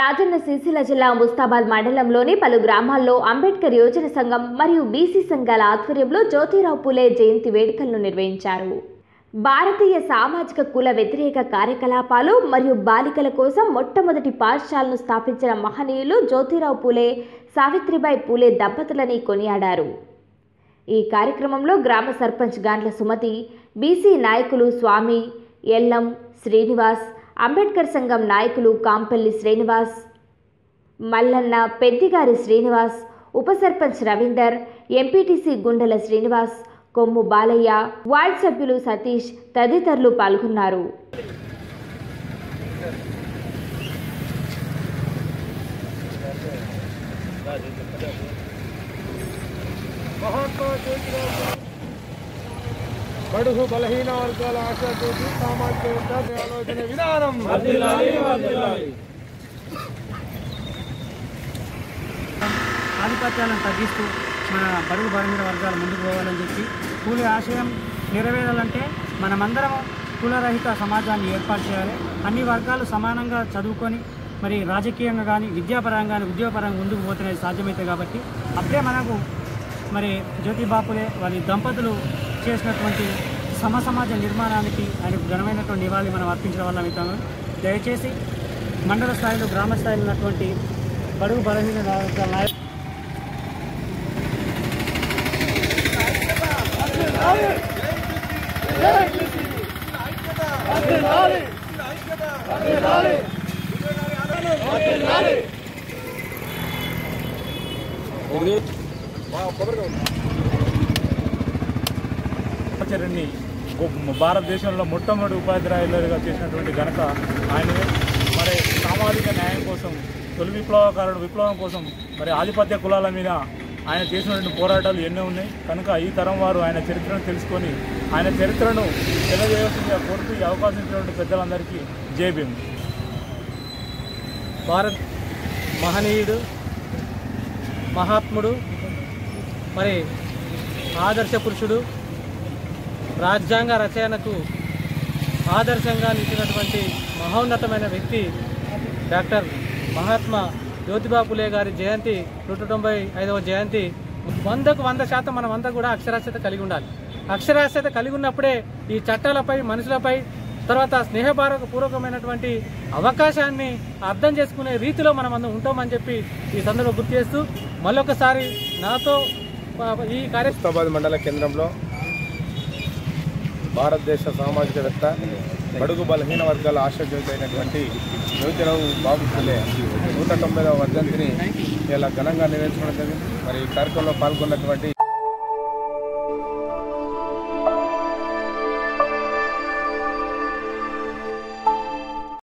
రాజన్న సిరిసిల్ల జిల్లా ముస్తాబాద్ మండలంలోని పలు గ్రామాల్లో అంబేద్కర్ యోజన సంఘం మరియు బీసీ సంఘాల ఆధ్వర్యంలో జ్యోతిరావు పూలే జయంతి వేడుకలను నిర్వహించారు భారతీయ సామాజిక కుల వ్యతిరేక కార్యకలాపాలు మరియు బాలికల కోసం మొట్టమొదటి పాఠశాలను స్థాపించిన మహనీయులు జ్యోతిరావు పూలే సావిత్రిబాయి పూలే దంపతులని కొనియాడారు ఈ కార్యక్రమంలో గ్రామ సర్పంచ్ గాండ్ల సుమతి బీసీ నాయకులు స్వామి ఎల్లం శ్రీనివాస్ అంబేద్కర్ సంఘం నాయకులు కాంపల్లి శ్రీనివాస్ మల్లన్న పెద్దిగారి శ్రీనివాస్ ఉప సర్పంచ్ రవీందర్ ఎంపీటీసీ గుండెల శ్రీనివాస్ కొమ్ము బాలయ్య వార్డ్ సభ్యులు సతీష్ తదితరులు పాల్గొన్నారు మహాత్మా జ్యోతిరావు బడుగు బలహీన వర్గాల ఆశాజ్యోతి సామాజిక విద్యార్థి ఆలోచన విధానం ఆధిపత్యాలను తగ్గిస్తూ మన బడుగు బలహీన వర్గాలు ముందుకు పోవాలని చెప్పి కూలి ఆశయం నెరవేరాలంటే మనమందరం కులరహిత సమాజాన్ని ఏర్పాటు చేయాలి అన్ని వర్గాలు సమానంగా చదువుకొని మరి రాజకీయంగా కానీ విద్యాపరంగా కానీ ఉద్యోగపరంగా ముందుకు పోతేనే సాధ్యమవుతాయి కాబట్టి అప్పుడే మనకు మరి జ్యోతి బాపులే వారి దంపతులు చేసినటువంటి సమ సమాజ నిర్మాణానికి ఆయనకు ఘనమైనటువంటి నివాళి మనం అర్పించడం వల్ల అవుతాము దయచేసి మండల స్థాయిలో గ్రామ స్థాయిలో ఉన్నటువంటి బడుగు బలహీన వర్గాల నాయకులు ఆచార్యుని గొప్ప భారతదేశంలో మొట్టమొదటి ఉపాధ్యాయులుగా చేసినటువంటి ఘనత ఆయనదే మరి సామాజిక న్యాయం కోసం తొలి విప్లవకారుడు విప్లవం కోసం మరి ఆధిపత్య కులాల మీద ఆయన చేసినటువంటి పోరాటాలు ఎన్నో ఉన్నాయి కనుక ఈ తరం వారు ఆయన చరిత్రను తెలుసుకొని ఆయన చరిత్రను తెలియజేయవలసిందిగా కోరుతూ ఈ అవకాశం ఇచ్చినటువంటి పెద్దలందరికీ జై భీమ్ భారత్ మహనీయుడు మహాత్ముడు మరి ఆదర్శ పురుషుడు రాజ్యాంగ రచనకు ఆదర్శంగా నిలిచినటువంటి మహోన్నతమైన వ్యక్తి డాక్టర్ మహాత్మా జ్యోతిబా పులే గారి జయంతి నూట తొంభై ఐదవ జయంతి వందకు వంద శాతం మనమంతా కూడా అక్షరాస్యత కలిగి ఉండాలి అక్షరాస్యత కలిగి ఉన్నప్పుడే ఈ చట్టాలపై మనుషులపై తర్వాత స్నేహపూర్వక పూర్వకమైనటువంటి అవకాశాన్ని అర్థం చేసుకునే రీతిలో మనం అందరం ఉంటామని చెప్పి ఈ సందర్భంలో గుర్తు చేస్తూ మళ్ళొకసారి నాతో ఆ, ఈ కార్య ముస్తాబాద్ మండల కేంద్రంలో భారతదేశ సామాజికవేత్త బడుగు బలహీన వర్గాల ఆశాజ్యోతి అయినటువంటి జ్యోతిరావు బాబు పులే నూట తొంభైదవ వర్ధంతిని ఇలా ఘనంగా నిర్వహించడం జరిగింది మరి ఈ కార్యక్రమంలో పాల్గొన్నటువంటి